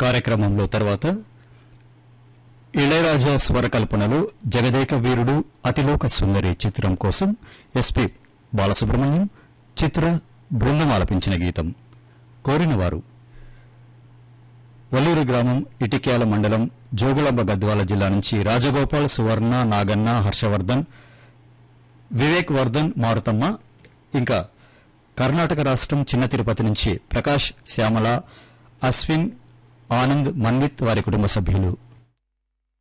కార్యక్రమంలో తర్వాత ఇళయరాజా స్వరకల్పనలో జగదేక వీరుడు అతిలోక సుందరి చిత్రం కోసం ఎస్పి బాలసుబ్రహ్మణ్యం చిత్ర బృందం ఆలపించిన గీతం కోరినవారు వల్లూరు గ్రామం ఇటిక్యాల మండలం జోగులాంబ గద్వాల జిల్లా నుంచి రాజగోపాల్ సువర్ణ నాగన్న హర్షవర్ధన్ వివేక్ వర్ధన్ మారుతమ్మ ఇంకా కర్ణాటక రాష్ట్రం చిన్న తిరుపతి నుంచి ప్రకాష్ శ్యామల అశ్విన్ ఆనంద్ మన్విత్ వారి కుటుంబ సభ్యులు